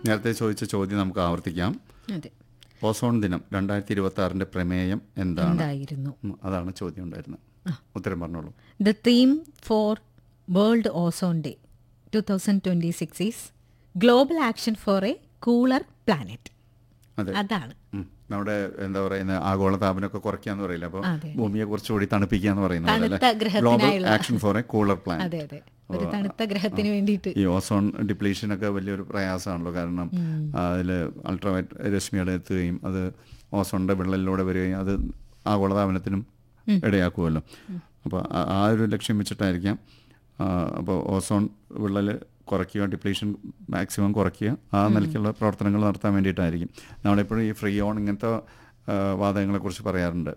നേരത്തെ ചോദിച്ച ചോദ്യം നമുക്ക് ആവർത്തിക്കാം അതെ ഓസോൺ ദിനം രണ്ടായിരത്തി ഇരുപത്തി ആറിന്റെ പ്രമേയം എന്താണ് എന്തായിരുന്നു ഉം, അതാണ് ചോദ്യം ഉണ്ടായിരുന്നത് ഉത്തരം പറഞ്ഞോളൂ the theme for world ozone day two thousand twenty six is global action for a cooler planet അതെ അതാണ് ഉം. നമ്മുടെ എന്താ പറയുന്ന ആഗോളതാപനമൊക്കെ കുറയ്ക്കാന്ന് പറയില്ല അപ്പോൾ അതെ. ഭൂമിയെ കുറച്ചുകൂടി തണുപ്പിക്കാന്ന് തണുത്ത പറയുന്നത് ഗ്ലോബൽ ഗ്രഹത്തിനായുള്ള- action for a cooler plan അതെ അതെ ഒരു തണുത്ത ഗ്രഹത്തിന് വേണ്ടിയിട്ട് ഈ ഓസോൺ ഡിപ്ലീഷൻ ഒക്കെ വലിയൊരു പ്രയാസമാണല്ലോ കാരണം അതിൽ അൾട്രാവയറ്റ് രശ്മികൾ എത്തുകയും അത് ഓസോണിന്റെ വിള്ളലിലൂടെ വരികയും അത് ആഗോളതാപനത്തിനും ഇടയാക്കുമല്ലോ അപ്പോൾ ആ ഒരു ലക്ഷ്യം വെച്ചിട്ടായിരിക്കാം അപ്പോൾ ഓസോൺ വിള്ളൽ കുറയ്ക്കുക ഡിപ്ലീഷൻ മാക്സിമം കുറയ്ക്കുക ആ നിലയ്ക്കുള്ള പ്രവർത്തനങ്ങൾ നടത്താൻ വേണ്ടിയിട്ടായിരിക്കും നമ്മളെപ്പോഴും ഈ ഫ്രീ ഓൺ ഇങ്ങനത്തെ വാതകങ്ങളെ കുറിച്ച് പറയാറുണ്ട്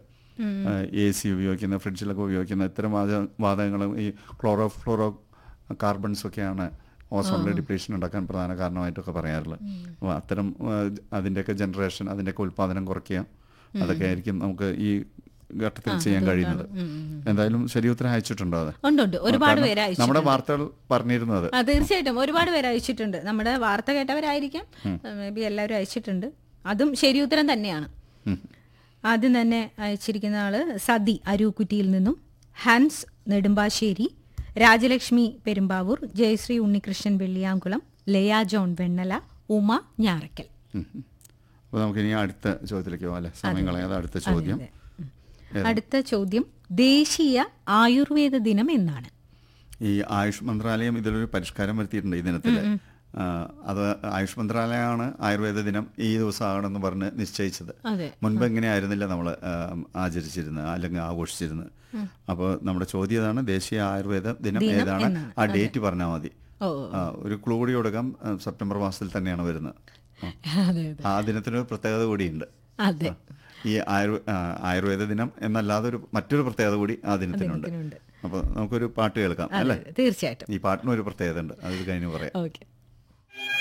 എ സി ഉപയോഗിക്കുന്ന ഫ്രിഡ്ജിലൊക്കെ ഉപയോഗിക്കുന്ന ഇത്തരം വാത വാതകങ്ങളും ഈ ക്ലോറോ ഫ്ലോറോ കാർബൺസ് ഒക്കെയാണ് ഓസോണിലെ ഡിപ്ലീഷൻ ഉണ്ടാക്കാൻ പ്രധാന കാരണമായിട്ടൊക്കെ പറയാറുള്ളത് അപ്പോൾ അത്തരം ആ, അതിൻ്റെയൊക്കെ ജനറേഷൻ അതിൻ്റെയൊക്കെ ഉൽപ്പാദനം കുറയ്ക്കുക അതൊക്കെ ആയിരിക്കും നമുക്ക് ഈ ഘട്ടത്തിൽ ചെയ്യാൻ കഴിയുന്നത് എന്തായാലും ശരി ഉത്തരം അയച്ചിട്ടുണ്ടോ അത് ഉണ്ട് ഉണ്ട് ഒരുപാട് കാരണം പേര് അയച്ചു നമ്മുടെ വാർത്തകൾ പറഞ്ഞിരുന്നത് ആ തീർച്ചയായിട്ടും ഒരുപാട് പേര് അയച്ചിട്ടുണ്ട് നമ്മുടെ വാർത്ത കേട്ടവരായിരിക്കാം മേ ബി എല്ലാവരും അയച്ചിട്ടുണ്ട് അതും ശരി ഉത്തരം തന്നെയാണ് ഉം. ആദ്യം തന്നെ അയച്ചിരിക്കുന്ന ആള് സതി അരൂക്കുറ്റിയിൽ നിന്നും ഹാൻസ് നെടുമ്പാശ്ശേരി രാജലക്ഷ്മി പെരുമ്പാവൂർ ജയശ്രീ ഉണ്ണികൃഷ്ണൻ വെള്ളിയാംകുളം ലയ ജോൺ വെണ്ണല ഉമ ഞാറക്കൽ അപ്പോൾ നമുക്കിനി അടുത്ത ചോദ്യത്തിലേക്ക് പോകാം അല്ലേ സമയം കളയാതെ അടുത്ത ചോദ്യം അതെ. അടുത്ത ചോദ്യം ദേശീയ ആയുർവേദ ദിനം എന്നാണ് ഈ ആയുഷ് മന്ത്രാലയം ഇതിലൊരു പരിഷ്കാരം വരുത്തിയിട്ടുണ്ട് ഈ ദിനത്തിൽ അത് ആയുഷ് മന്ത്രാലയമാണ് ആയുർവേദ ദിനം ഈ ദിവസം ആകണമെന്ന് പറഞ്ഞ് നിശ്ചയിച്ചത് അതെ മുൻപ് എങ്ങനെയായിരുന്നില്ല നമ്മൾ ആചരിച്ചിരുന്നത് അല്ലെങ്കിൽ ആഘോഷിച്ചിരുന്നത് അപ്പോൾ നമ്മുടെ ചോദ്യം ഇതാണ് ദേശീയ ആയുർവേദ ദിനം ഏതാണ് ആ ഡേറ്റ് പറഞ്ഞാൽ മതി ഓ ആ, ഒരു ക്ലൂ കൂടി കൊടുക്കാം ആ, സെപ്റ്റംബർ മാസത്തിൽ തന്നെയാണ് വരുന്നത് ആ. അതെ അതെ ആ ദിനത്തിനൊരു പ്രത്യേകത കൂടിയുണ്ട് അതെ ഈ ആയുർവേ ആ, ആയുർവേദ ദിനം എന്നല്ലാതെ ഒരു മറ്റൊരു പ്രത്യേകത കൂടി ആ ദിനത്തിനുണ്ട് ദിനത്തിനുണ്ട്. അപ്പോൾ നമുക്കൊരു പാട്ട് കേൾക്കാം അതെ അല്ലേ അതെ, തീർച്ചയായിട്ടും ഈ പാട്ടിനും ഒരു പ്രത്യേകത ഉണ്ട് അത് കഴിഞ്ഞ് പറയാം ഓക്കെ